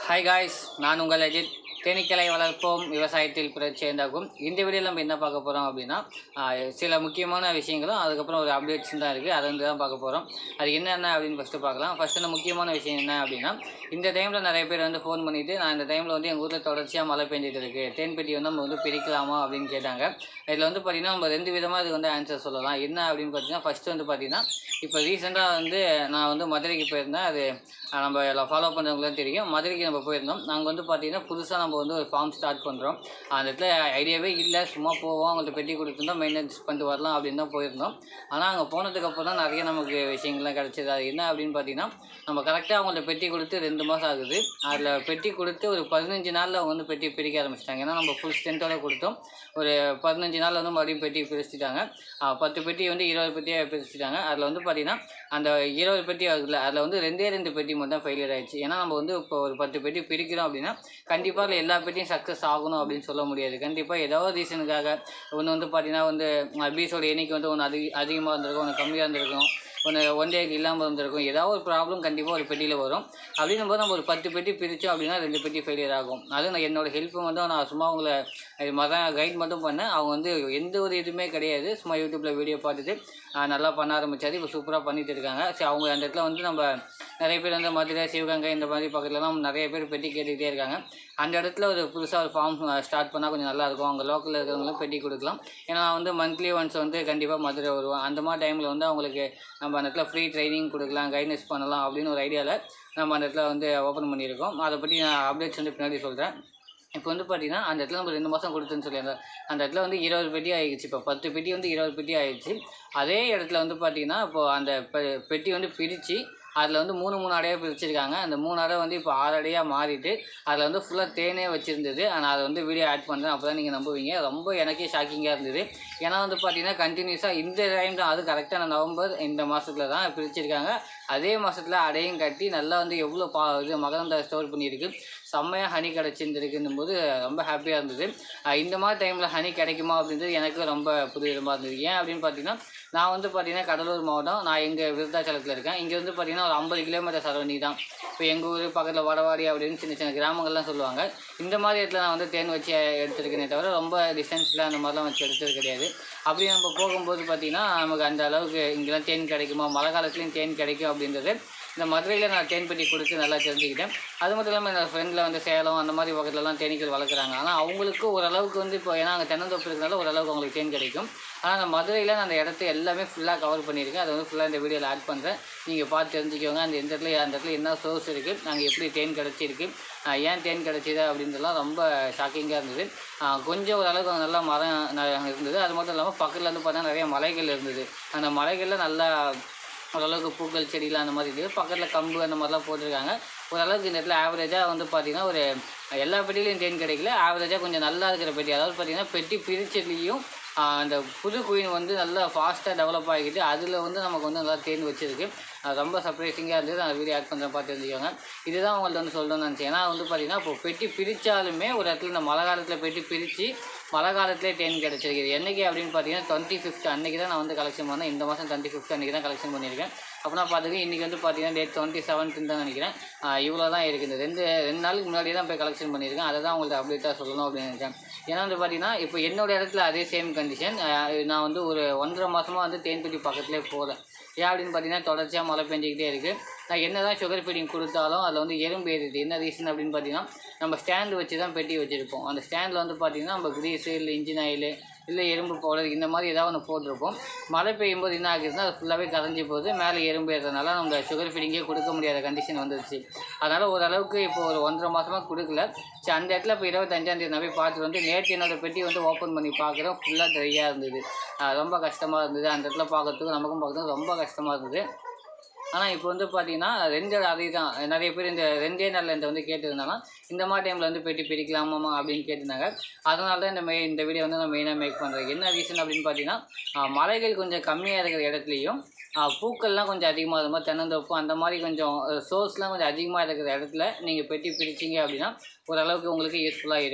hi guys நான் உங்கள் அஜித் தேனீக்களை வளர்ப்போம் விவசாயத்தில் பிரச்சேந்தாகும் இந்த வீடியோவில் நம்ம என்ன பார்க்க போகிறோம் அப்படின்னா ஆஹ், சில முக்கியமான விஷயங்களும் அதுக்கப்புறம் ஒரு அப்டேட்ஸ் தான் இருக்குது அதை வந்து தான் பார்க்க போகிறோம் அது என்னென்ன அப்படின்னு ஃபஸ்ட்டு பார்க்கலாம் ஃபஸ்ட்டு அந்த முக்கியமான விஷயம் என்ன அப்படின்னா இந்த டைமில் நிறைய பேர் வந்து ஃபோன் பண்ணிவிட்டு நான் இந்த டைமில் வந்து எங்கள் ஊரில் தொடர்ச்சியாக மழை பெஞ்சிட்டு இருக்குது தேன்பெட்டி வந்து நம்ம வந்து பிரிக்கலாமா அப்படின்னு கேட்டாங்க இதில் வந்து பார்த்திங்கன்னா நம்ம ரெண்டு விதமாக இது வந்து ஆன்சர் சொல்லலாம் என்ன அப்படின்னு பார்த்தீங்கன்னா ஃபஸ்ட்டு வந்து பார்த்திங்கன்னா இப்போ ரீசெண்டாக வந்து நான் வந்து மதுரைக்கு போயிருந்தேன் அது அஹ், நம்ம எல்லாம் ஃபாலோ பண்ணுறவங்களுக்கு தெரியும் மதுரைக்கு நம்ம போயிருந்தோம் நாங்கள் வந்து பார்த்திங்கன்னா புதுசாக நம்ம வந்து ஒரு ஃபார்ம் ஸ்டார்ட் பண்ணுறோம் அந்த இடத்துல ஐடியாவே இல்லை சும்மா போவோம் அவங்கள்ட்ட பெட்டி கொடுத்துருந்தோம் மெயின்டெனன்ஸ் பண்ணிட்டு வரலாம் அப்படின்னு தான் போயிருந்தோம் ஆனால் அங்கே போனதுக்கப்புறம் தான் நிறைய நமக்கு விஷயங்கள்லாம் கிடச்சிது அது என்ன அப்படின்னு பார்த்தீங்கன்னா நம்ம கரெக்டாக அவங்கள்ட்ட பெட்டி கொடுத்து ரெண்டு மாதம் ஆகுது அதில் பெட்டி கொடுத்து ஒரு பதினஞ்சு நாளில் அவங்க வந்து பெட்டி பிரிக்க ஆரம்பிச்சிட்டாங்க ஏன்னா நம்ம ஃபுல் ஸ்ட்ரென்த்தோட கொடுத்தோம் ஒரு பதினஞ்சு நாளில் வந்து மறுபடியும் பெட்டி பிரிச்சுட்டாங்க ஆஹ் பத்து பெட்டி வந்து இருபது பெட்டியாக பிரிச்சுட்டாங்க அதில் வந்து பார்த்தீங்கன்னா அந்த இருபது பெட்டி ஆகுதுல அதில் வந்து ரெண்டே ரெண்டு பெட்டி மட்டும் தான் ஃபெயிலியர் ஆயிடுச்சு ஏன்னா நம்ம வந்து இப்போ ஒரு பத்து பெட்டி பிரிக்கிறோம் அப்படின்னா கண்டிப்பாக அதில் எல்லா பெட்டியும் சக்ஸஸ் ஆகணும் அப்படின்னு சொல்ல முடியாது கண்டிப்பாக ஏதோ ஒரு ரீசனுக்காக ஒன்று வந்து பார்த்தீங்கன்னா வந்து பீஸோட எண்ணிக்கை வந்து ஒன்று அதிக அதிகமாக இருந்திருக்கும் ஒன்று கம்மியாக இருந்திருக்கும் ஒன்று ஒன் டேக்கு இல்லாமல் இருந்திருக்கும் ஏதாவது ஒரு ப்ராப்ளம் கண்டிப்பாக ஒரு பெட்டியில் வரும் அப்படின்னும் போது நம்ம ஒரு பத்து பெட்டி பிரித்தோம் அப்படின்னா ரெண்டு பெட்டி ஃபெயிலியர் ஆகும் அது நான் என்னோட ஹெல்ப்பும் வந்து நான் சும்மா அவங்கள இது மாதிரி தான் கைட் மட்டும் பண்ணேன் அவங்க வந்து எந்த ஒரு இதுவுமே கிடையாது சும்மா யூடியூப்பில் வீடியோ பார்த்துட்டு ஆஹ், நல்லா பண்ண ஆரம்பிச்சாரு இப்போ சூப்பராக பண்ணிட்டு இருக்காங்க சரி அவங்க அந்த இடத்துல வந்து நம்ம நிறைய பேர் வந்து மதுரை சிவகங்கை இந்த மாதிரி பக்கத்துலலாம் நிறைய பேர் பெட்டி கேட்டுக்கிட்டே இருக்காங்க அந்த இடத்துல ஒரு புதுசாக ஒரு ஃபார்ம் ஸ்டார்ட் பண்ணால் கொஞ்சம் நல்லாயிருக்கும் அவங்க லோக்கலில் இருக்கிறவங்களும் பெட்டி கொடுக்கலாம் ஏன்னா நான் வந்து மந்த்லி ஒன்ஸ் வந்து கண்டிப்பாக மதுரை வருவேன் அந்த மாதிரி டைமில் வந்து அவங்களுக்கு நம்ம அந்த இடத்துல ஃப்ரீ ட்ரைனிங் கொடுக்கலாம் கைடன்ஸ் பண்ணலாம் அப்படின்னு ஒரு ஐடியாவில் நம்ம அந்த இடத்துல வந்து ஓப்பன் பண்ணியிருக்கோம் அதை பற்றி நான் அப்டேட்ஸ் வந்து பின்னாடி சொல்கிறேன் இப்போ வந்து பார்த்தீங்கன்னா அந்த இடத்துல நம்ம ரெண்டு மாதம் கொடுத்துன்னு சொல்லியிருந்தேன் அந்த இடத்துல வந்து இருபது பெட்டி ஆயிடுச்சு இப்போ பத்து பெட்டி வந்து இருபது பெட்டி ஆயிடுச்சு அதே இடத்துல வந்து பார்த்தீங்கன்னா இப்போது அந்த பெ- பெட்டி வந்து பிரித்து அதில் வந்து மூணு மூணு அடையாக பிரிச்சிருக்காங்க அந்த மூணு அடை வந்து இப்போ ஆறு அடையாக மாறிட்டு அதில் வந்து ஃபுல்லாக தேனே வச்சுருந்தது நான் அதை வந்து வீடியோ ஆட் பண்ணுறேன் அப்போ தான் நீங்கள் நம்புவீங்க ரொம்ப எனக்கே ஷாக்கிங்காக இருந்தது ஏன்னா வந்து பார்த்தீங்கன்னா கண்டினியூஸாக இந்த டைம் தான் அது கரெக்டான நவம்பர் இந்த மாதத்துல தான் பிரிச்சிருக்காங்க அதே மாதத்தில் அடையும் கட்டி நல்லா வந்து எவ்வளோ பா இது மகரந்த ஸ்டோர் பண்ணியிருக்கு செம்மையாக ஹனி கிடச்சிருந்துருக்குன்னும் போது ரொம்ப ஹாப்பியாக இருந்தது அஹ் இந்த மாதிரி டைமில் ஹனி கிடைக்குமா அப்படின்றது எனக்கு ரொம்ப புதுவிதமாக இருந்தது ஏன் அப்படின்னு பார்த்தீங்கன்னா நான் வந்து பார்த்தீங்கன்னா கடலூர் மாவட்டம் நான் எங்கள் விருத்தாச்சலத்தில் இருக்கேன் இங்கே வந்து பார்த்தீங்கன்னா ஒரு ஐம்பது கிலோமீட்டர் சரௌண்டிங் தான் இப்போ எங்கள் ஊர் பக்கத்தில் வடவாடி அப்படின்னு சின்ன சின்ன கிராமங்கள்லாம் சொல்லுவாங்க இந்த மாதிரி இடத்துல நான் வந்து தேன் வச்சு எடுத்துருக்கேனே தவிர ரொம்ப டிஸ்டன்ஸில் அந்த மாதிரிலாம் வச்சு எடுத்தது கிடையாது அப்படி நம்ம போகும்போது பார்த்தீங்கன்னா நமக்கு அந்த அளவுக்கு இங்கெல்லாம் தேன் கிடைக்குமா மழை காலத்துலேயும் தேன் கிடைக்கும் அப்படின்றது இந்த மதுரையில் நான் தேன் பெட்டி கொடுத்து நல்லா தெரிஞ்சுக்கிட்டேன் அது மட்டும் இல்லாமல் என்னோடய ஃப்ரெண்டில் வந்து சேலம் அந்த மாதிரி பக்கத்துலலாம் தேனீக்கள் வளர்க்குறாங்க ஆனால் அவங்களுக்கு ஓரளவுக்கு வந்து இப்போ ஏன்னா அங்கே தென்னந்தோப்பு இருக்கிறதால ஓரளவுக்கு அவங்களுக்கு தேன் கிடைக்கும் ஆனால் அந்த மதுரையில் நான் அந்த இடத்த எல்லாமே ஃபுல்லாக கவர் பண்ணியிருக்கேன் அதை வந்து ஃபுல்லாக இந்த வீடியோவில் ஆட் பண்ணுறேன் நீங்கள் பார்த்து தெரிஞ்சுக்கோங்க அந்த எந்த இடத்துல அந்த இடத்துல என்ன சோர்ஸ் இருக்குது நாங்கள் எப்படி தேன் கிடச்சிருக்கு ஆஹ் ஏன் தேன் கிடச்சிது அப்படின்றதுலாம் ரொம்ப ஷாக்கிங்காக இருந்தது ஆஹ் கொஞ்சம் ஓரளவுக்கு அங்க நல்லா மரம் ந- இருந்தது அது மட்டும் இல்லாமல் பக்கத்தில் வந்து பார்த்தா நிறைய மலைகள் இருந்தது அந்த மலைகளில் நல்லா ஓரளவுக்கு பூக்கள் செடிலாம் அந்த மாதிரி இருக்குது பக்கத்தில் கம்பு அந்த மாதிரிலாம் போட்டிருக்காங்க ஓரளவுக்கு இந்த இடத்துல ஆவரேஜாக வந்து பார்த்திங்கன்னா ஒரு எல்லா பெட்டிலையும் தேன் கிடைக்கல ஆவரேஜாக கொஞ்சம் நல்லா இருக்கிற பெட்டி அதாவது பார்த்திங்கன்னா பெட்டி பிரிச்சதுலேயும் அந்த புது குயின் வந்து நல்லா ஃபாஸ்ட்டாக டெவலப் ஆகிட்டு அதில் வந்து நமக்கு வந்து நல்லா தேன் வச்சிருக்கு அது ரொம்ப சர்ப்ரைசிங்காக இருந்தது அந்த வீடியோ ஆட் பண்ணுறேன் பார்த்து தெரிஞ்சுக்கோங்க இதுதான் உங்கள்ட்ட வந்து சொல்லணும்னு நினச்சேன் ஏன்னா வந்து பார்த்திங்கன்னா இப்போ பெட்டி பிரித்தாலுமே ஒரு இடத்துல இந்த மழை காலத்தில் பெட்டி பிரித்து மழை காலத்திலே தேன் கிடச்சிருக்குது என்னைக்கு அப்படின்னு பார்த்தீங்கன்னா டுவெண்ட்டி ஃபிஃப்த் அன்றைக்கி தான் நான் வந்து கலெக்ஷன் பண்ணேன் இந்த மாதம் டுவெண்ட்டி ஃபிஃப்த் அன்றைக்கி தான் கலெக்ஷன் பண்ணியிருக்கேன் அப்படின்னா பார்த்துக்க இன்றைக்கி வந்து பார்த்தீங்கன்னா டேட் டுவெண்ட்டி செவன்த்துன்னு தான் நினைக்கிறேன் இவ்வளோ தான் இருக்குது இந்த ரெண்டு ரெண்டு நாளுக்கு முன்னாடி தான் போய் கலெக்ஷன் பண்ணியிருக்கேன் அதை தான் உங்கள்ட்ட அப்டேட்டாக சொல்லணும் அப்படின்னு நினச்சேன் ஏன்னா வந்து பார்த்தீங்கன்னா இப்போ என்னோட இடத்துல அதே சேம் கண்டிஷன் நான் வந்து ஒரு ஒன்றரை மாதமாக வந்து தேன்பெட்டி பக்கத்துலேயே போகிறேன் ஏன் அப்படின்னு பார்த்தீங்கன்னா தொடர்ச்சியாக மழை பெஞ்சிக்கிட்டே இருக்குது நான் என்ன தான் சுகர் ஃபீடிங் கொடுத்தாலும் அதில் வந்து எறும்பு ஏறிடுது என்ன ரீசன் அப்படின்னு பார்த்தீங்கன்னா நம்ம ஸ்டாண்டு வச்சு தான் பெட்டி வச்சுருப்போம் அந்த ஸ்டாண்டில் வந்து பார்த்தீங்கன்னா நம்ம கிரீஸு இல்லை இன்ஜின் ஆயில் இல்லை எறும்பு பவுடர் இந்த மாதிரி ஏதாவது ஒன்று போட்டிருப்போம் மழை பெய்யும் போது என்ன ஆகுதுன்னா அது ஃபுல்லாகவே கரைஞ்சி போகுது மேலே எறும்பு ஏறதுனால நம்ம சுகர் ஃபீடிங்கே கொடுக்க முடியாத கண்டிஷன் வந்துருச்சு அதனால் ஓரளவுக்கு இப்போ ஒரு ஒன்றரை மாதமாக கொடுக்கல சரி அந்த இடத்துல இப்போ இருபத்தஞ்சாந்தேதி நான் போய் பார்த்துட்டு வந்து நேற்று என்னோட பெட்டி வந்து ஓப்பன் பண்ணி பார்க்குறேன் ஃபுல்லாக ட்ரையாக இருந்தது ஆஹ் ரொம்ப கஷ்டமாக இருந்தது அந்த இடத்துல பார்க்கறதுக்கு நமக்கும் பார்க்கறதுக்கு ரொம்ப கஷ்டமாக இருந்தது ஆனால் இப்போ வந்து பார்த்தீங்கன்னா ரெண்டு அதே தான் நிறைய பேர் இந்த ரெண்டே நாளில் இந்த வந்து கேட்டிருந்தாங்கன்னா இந்த மாதிரி டைமில் வந்து பெட்டி பிரிக்கலாமாமா அப்படின்னு கேட்டிருந்தாங்க அதனால தான் இந்த மெய் இந்த வீடியோ வந்து நான் மெயினாக மேக் பண்ணுறேன் என்ன ரீசன் அப்படின்னு பார்த்தீங்கன்னா ஆஹ் மலைகள் கொஞ்சம் கம்மியாக இருக்கிற இடத்துலையும் ஆஹ் பூக்கள்லாம் கொஞ்சம் அதிகமாக இருக்கும் மாதிரி தென்னந்தோப்பு அந்த மாதிரி கொஞ்சம் சோர்ஸ்லாம் கொஞ்சம் அதிகமாக இருக்கிற இடத்துல நீங்கள் பெட்டி பிரிச்சிங்க அப்படின்னா ஓரளவுக்கு உங்களுக்கு யூஸ்ஃபுல்லாக இருக்கும்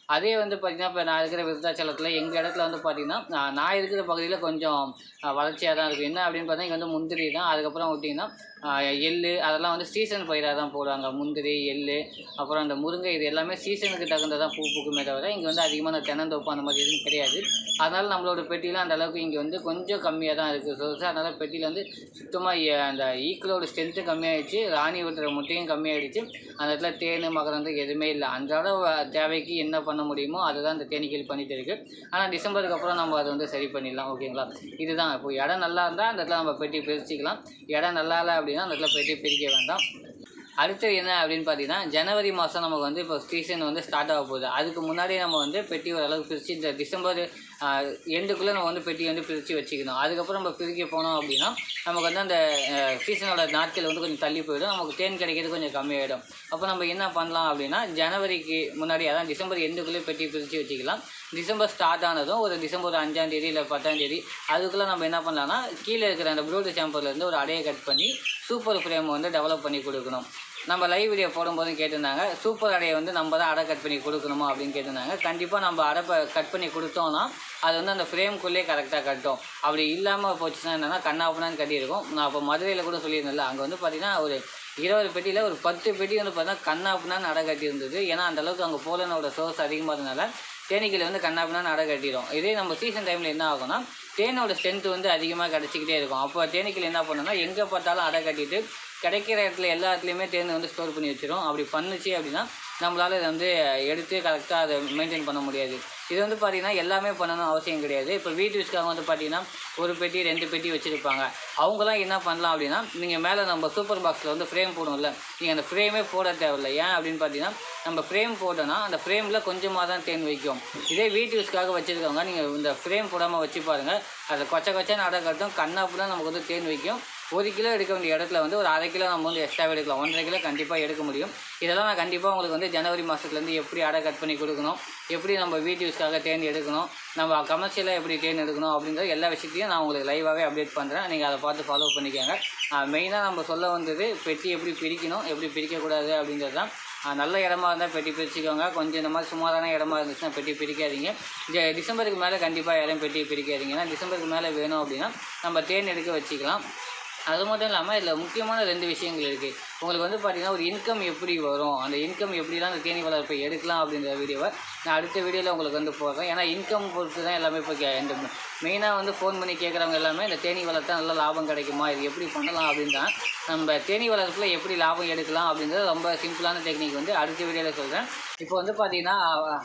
அதே வந்து பார்த்திங்கன்னா இப்போ நான் இருக்கிற விருத்தாச்சலத்தில் எங்கள் இடத்துல வந்து பார்த்திங்கன்னா நான் நான் இருக்கிற பகுதியில் கொஞ்சம் வளர்ச்சியாக தான் இருக்குது என்ன அப்படின்னு பார்த்தா இங்கே வந்து முந்திரி தான் அதுக்கப்புறம் விட்டிங்கன்னா எள் அதெல்லாம் வந்து சீசன் பயிராக தான் போடுவாங்க முந்திரி எள் அப்புறம் அந்த முருங்கை இது எல்லாமே சீசனுக்கு தகுந்ததான் பூ பூக்குமே தவிர இங்கே வந்து அதிகமான தென்னந்தோப்பு அந்த மாதிரி எதுவும் கிடையாது அதனால் நம்மளோட பெட்டியில் அந்த அளவுக்கு இங்கே வந்து கொஞ்சம் கம்மியாக தான் இருக்குது ஸோ அதனால் பெட்டியில் வந்து சுத்தமாக அந்த ஈக்களோட ஸ்ட்ரென்த்து கம்மியாகிடுச்சு ராணி விட்டுற முட்டையும் கம்மியாகிடுச்சு அந்த இடத்துல தேன் மகரந்து எதுவுமே இல்லை அன்றாட வ- தேவைக்கு என்ன பண்ண முடியுமோ அதை தான் இந்த தேனீக்கள் பண்ணிட்டு இருக்கு ஆனால் டிசம்பருக்கு அப்புறம் நம்ம அதை வந்து சரி பண்ணிடலாம் ஓகேங்களா இதுதான் இப்போ இடம் நல்லா இருந்தால் அந்த இடத்துல நம்ம பெட்டி பிரிச்சுக்கலாம் இடம் நல்லா இல்லை அப்படின்னா அந்த இடத்துல பெட்டி பிரிக்க வேண்டாம் அடுத்தது என்ன அப்படின்னு பார்த்தீங்கன்னா ஜனவரி மாதம் நமக்கு வந்து இப்போ சீசன் வந்து ஸ்டார்ட் ஆக போகுது அதுக்கு முன்னாடி நம்ம வந்து பெட்டி ஓரளவுக்கு பிரித்து இந்த டிசம்பர் எண்டுக்குள்ளே நம்ம வந்து பெட்டி வந்து பிரித்து வச்சுக்கணும் அதுக்கப்புறம் நம்ம பிரிக்க போனோம் அப்படின்னா நமக்கு வந்து அந்த சீசனோட நாட்கள் வந்து கொஞ்சம் தள்ளி போயிடும் நமக்கு தேன் கிடைக்கிறது கொஞ்சம் கம்மியாயிடும் அப்போ நம்ம என்ன பண்ணலாம் அப்படின்னா ஜனவரிக்கு முன்னாடி அதான் டிசம்பர் எண்டுக்குள்ளே பெட்டி பிரித்து வச்சுக்கலாம் டிசம்பர் ஸ்டார்ட் ஆனதும் ஒரு டிசம்பர் அஞ்சாம் தேதி இல்லை பத்தாம் தேதி அதுக்குள்ளே நம்ம என்ன பண்ணலாம்னா கீழே இருக்கிற அந்த ப்ளூடு சாம்பர்லேருந்து ஒரு அடையை கட் பண்ணி சூப்பர் ஃப்ரேம் வந்து டெவலப் பண்ணி கொடுக்கணும் நம்ம லைவ் வீடியோ போடும்போதும் கேட்டிருந்தாங்க சூப்பர் அடையை வந்து நம்ம தான் அடை கட் பண்ணி கொடுக்கணுமா அப்படின்னு கேட்டிருந்தாங்க கண்டிப்பாக நம்ம அடை கட் பண்ணி கொடுத்தோம்னா அது வந்து அந்த ஃப்ரேம்குள்ளேயே கரெக்டாக கட்டும் அப்படி இல்லாமல் போச்சுன்னா என்னென்னா கண்ணாப்புனான்னு கட்டியிருக்கும் நான் அப்போ மதுரையில் கூட சொல்லியிருந்தேன்ல அங்கே வந்து பார்த்தீங்கன்னா ஒரு இருபது பெட்டியில் ஒரு பத்து பெட்டி வந்து பார்த்தீங்கன்னா கண்ணாப்புனான்னு அடை கட்டி இருந்தது ஏன்னா அந்த அளவுக்கு அங்கே போலனோட சோர்ஸ் அதிகமாக இருந்தனால தேனீக்கள் வந்து கண்ணாப்பினான்னு அடை கட்டிடும் இதே நம்ம சீசன் டைமில் என்ன ஆகும்னா தேனோட ஸ்ட்ரென்த் வந்து அதிகமாக கிடச்சிக்கிட்டே இருக்கும் அப்போ தேனீக்கள் என்ன பண்ணுன்னா எங்கே பார்த்தாலும் அடை கட்டிட்டு கிடைக்கிற இடத்துல எல்லா இடத்துலையுமே தேன் வந்து ஸ்டோர் பண்ணி வச்சிரும் அப்படி பண்ணுச்சு அப்படின்னா நம்மளால் இதை வந்து எடுத்து கரெக்டாக அதை மெயின்டைன் பண்ண முடியாது இது வந்து பார்த்திங்கன்னா எல்லாமே பண்ணணும் அவசியம் கிடையாது இப்போ வீட்டு யூஸ்க்காக வந்து பார்த்திங்கன்னா ஒரு பெட்டி ரெண்டு பெட்டி வச்சுருப்பாங்க அவங்களாம் என்ன பண்ணலாம் அப்படின்னா நீங்கள் மேலே நம்ம சூப்பர் பாக்ஸில் வந்து ஃப்ரேம் போடுவோம்ல நீங்கள் அந்த ஃப்ரேமே போட தேவையில்ல ஏன் அப்படின்னு பார்த்தீங்கன்னா நம்ம ஃப்ரேம் போட்டோன்னா அந்த ஃப்ரேமில் கொஞ்சமாக தான் தேன் வைக்கும் இதே வீட்டு யூஸ்க்காக வச்சுருக்கவங்க நீங்கள் இந்த ஃப்ரேம் போடாமல் வச்சு பாருங்கள் அதை கொச்ச கொச்சன்னு அடை கட்டும் கண்ணாப்புல நமக்கு வந்து தேன் வைக்கும் ஒரு கிலோ எடுக்க வேண்டிய இடத்துல வந்து ஒரு அரை கிலோ நம்ம வந்து எக்ஸ்ட்ரா எடுக்கலாம் ஒன்றரை கிலோ கண்டிப்பாக எடுக்க முடியும் இதெல்லாம் நான் கண்டிப்பாக உங்களுக்கு வந்து ஜனவரி மாதத்துலேருந்து எப்படி அடை கட் பண்ணி கொடுக்கணும் எப்படி நம்ம வீட்டு யூஸ்க்காக தேன் எடுக்கணும் நம்ம கமர்ஷியலாக எப்படி தேன் எடுக்கணும் அப்படிங்கிற எல்லா விஷயத்தையும் நான் உங்களுக்கு லைவாகவே அப்டேட் பண்ணுறேன் நீங்கள் அதை பார்த்து ஃபாலோ பண்ணிக்கோங்க மெயினாக நம்ம சொல்ல வந்தது பெட்டி எப்படி பிரிக்கணும் எப்படி பிரிக்கக்கூடாது அப்படிங்கிறது தான் ஆஹ் நல்ல இடமா இருந்தால் பெட்டி பிரிச்சுக்கோங்க கொஞ்சம் இந்த மாதிரி சுமாரான இடமா இருந்துச்சுன்னா பெட்டி பிரிக்காதீங்க ஜ- டிசம்பருக்கு மேலே கண்டிப்பாக யாரையும் பெட்டி பிரிக்காதீங்க ஏன்னா டிசம்பருக்கு மேலே வேணும் அப்படின்னா நம்ம தேன் எடுக்க வச்சுக்கலாம் அது மட்டும் இல்லாமல் இதில் முக்கியமான ரெண்டு விஷயங்கள் இருக்குது உங்களுக்கு வந்து பார்த்தீங்கன்னா ஒரு இன்கம் எப்படி வரும் அந்த இன்கம் எப்படிலாம் அந்த தேனி வளர்ப்பை எடுக்கலாம் அப்படிங்கிற வீடியோவை நான் அடுத்த வீடியோவில் உங்களுக்கு வந்து போடுறேன் ஏன்னா இன்கம் பொறுத்து தான் எல்லாமே இப்போ கே- இந்த மெயினாக வந்து ஃபோன் பண்ணி கேட்குறவங்க எல்லாமே இந்த தேனி வளர்த்தா நல்ல லாபம் கிடைக்குமா இது எப்படி பண்ணலாம் அப்படின்னு தான் நம்ம தேனி வளர்ப்பில் எப்படி லாபம் எடுக்கலாம் அப்படிங்கிறது ரொம்ப சிம்பிளான டெக்னிக் வந்து அடுத்த வீடியோவில் சொல்கிறேன் இப்போ வந்து பார்த்தீங்கன்னா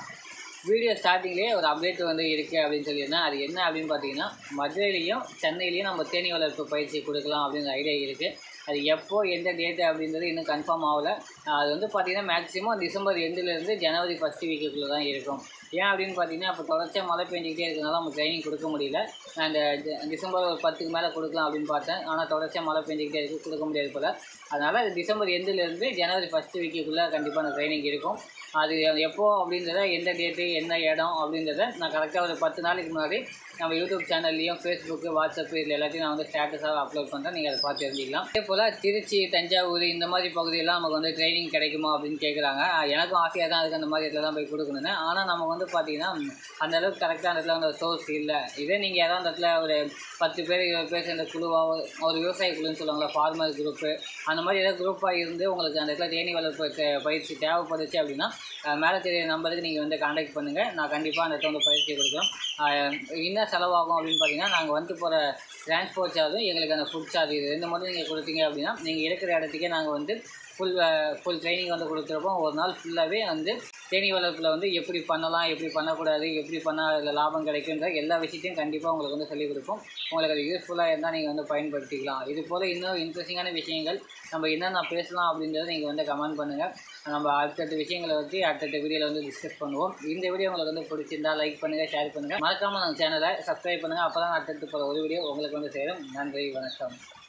வீடியோ ஸ்டார்டிங்லேயே ஒரு அப்டேட் வந்து இருக்குது அப்படின்னு சொல்லியிருந்தேன் அது என்ன அப்படின்னு பார்த்தீங்கன்னா மதுரையிலையும் சென்னையிலையும் நம்ம தேனி வளர்ப்பு பயிற்சி கொடுக்கலாம் அப்படிங்கிற ஐடியா இருக்குது அது எப்போ எந்த டேட்டு அப்படின்றது இன்னும் கன்ஃபார்ம் ஆகலை அது வந்து பார்த்தீங்கன்னா மேக்ஸிமம் டிசம்பர் எண்டுலேருந்து ஜனவரி ஃபஸ்ட் வீக்குக்குள்ளே தான் இருக்கும் ஏன் அப்படின்னு பார்த்தீங்கன்னா இப்போ தொடர்ச்சியாக மழை பெஞ்சிக்கிட்டே இருக்கனால நம்ம ட்ரைனிங் கொடுக்க முடியல நான் இந்த டி- டிசம்பர் ஒரு பத்துக்கு மேலே கொடுக்கலாம் அப்படின்னு பார்த்தேன் ஆனால் தொடர்ச்சியாக மழை பெஞ்சிக்கிட்டே இருக்குது கொடுக்க முடியாது போல் அதனால் இது டிசம்பர் எண்டுலேருந்து ஜனவரி ஃபஸ்ட் வீக்குக்குள்ளே கண்டிப்பாக அந்த ட்ரைனிங் இருக்கும் அது எப்போ அப்படின்றத எந்த டேட்டு என்ன இடம் அப்படின்றத நான் கரெக்டாக ஒரு பத்து நாளைக்கு முன்னாடி நம்ம யூடியூப் சேனல்லையும் ஃபேஸ்புக்கு வாட்ஸ்அப் இதில் எல்லாத்தையும் நான் வந்து ஸ்டேட்டஸாக அப்லோட் பண்ணுறேன் நீங்கள் அதை பார்த்து தெரிஞ்சிக்கலாம் அதே போல் திருச்சி தஞ்சாவூர் இந்த மாதிரி பகுதியெல்லாம் நமக்கு வந்து ட்ரைனிங் கிடைக்குமா அப்படின்னு கேட்குறாங்க எனக்கும் ஆசையாக தான் அதுக்கு அந்த மாதிரி இடத்துல தான் போய் கொடுக்கணுன்னு ஆனால் நம்ம வந்து பார்த்தீங்கன்னா அந்த அளவுக்கு கரெக்டாக அந்த இடத்துல அந்த சோர்ஸ் இல்லை இதே நீங்கள் ஏதாவது அந்த இடத்துல ஒரு பத்து பேர் இருபது பேர் சேர்ந்த குழுவாக ஒரு விவசாய குழுன்னு சொல்லுவாங்களா ஃபார்மர் குரூப்பு அந்த மாதிரி ஏதாவது குரூப்பாக இருந்து உங்களுக்கு அந்த இடத்துல தேனி வளர்ப்பு தே- பயிற்சி தேவைப்படுச்சு அப்படின்னா அஹ் மேலே தெரிய நம்பருக்கு நீங்கள் வந்து காண்டாக்ட் பண்ணுங்கள் நான் கண்டிப்பாக அந்த இடத்துல வந்து பயிற்சி கொடுக்குறோம் அஹ் என்ன செலவாகும் அப்படின்னு பார்த்தீங்கன்னா நாங்கள் வந்து போகிற டிரான்ஸ்போர்ட் சார்ஜும் எங்களுக்கு அந்த ஃபுட் சார்ஜ் இது ரெண்டு மட்டும் நீங்கள் கொடுத்தீங்க அப்படின்னா நீங்கள் இருக்கிற இடத்துக்கே நாங்கள் வந்து ஃபுல் ஃபுல் ட்ரைனிங் வந்து கொடுத்துருப்போம் ஒரு நாள் ஃபுல்லாகவே வந்து தேனி வளர்ப்பில் வந்து எப்படி பண்ணலாம் எப்படி பண்ணக்கூடாது எப்படி பண்ணால் அதில் லாபம் கிடைக்குன்ற எல்லா விஷயத்தையும் கண்டிப்பாக உங்களுக்கு வந்து சொல்லிக் கொடுப்போம் உங்களுக்கு அது யூஸ்ஃபுல்லாக இருந்தால் நீங்கள் வந்து பயன்படுத்திக்கலாம் இது போல் இன்னும் இன்ட்ரெஸ்டிங்கான விஷயங்கள் நம்ம என்னென்ன பேசலாம் அப்படின்றத நீங்கள் வந்து கமெண்ட் பண்ணுங்கள் நம்ம அடுத்தடுத்த விஷயங்களை வச்சு அடுத்தடுத்த வீடியோவில் வந்து டிஸ்கஸ் பண்ணுவோம் இந்த வீடியோ உங்களுக்கு வந்து பிடிச்சிருந்தா லைக் பண்ணுங்கள் ஷேர் பண்ணுங்கள் மறக்காமல் நம்ம சேனலை சப்ஸ்கிரைப் பண்ணுங்கள் அப்போ தான் அடுத்தடுத்து போகிற ஒரு வீடியோ உங்களுக்கு வந்து சேரும் நன்றி வணக்கம்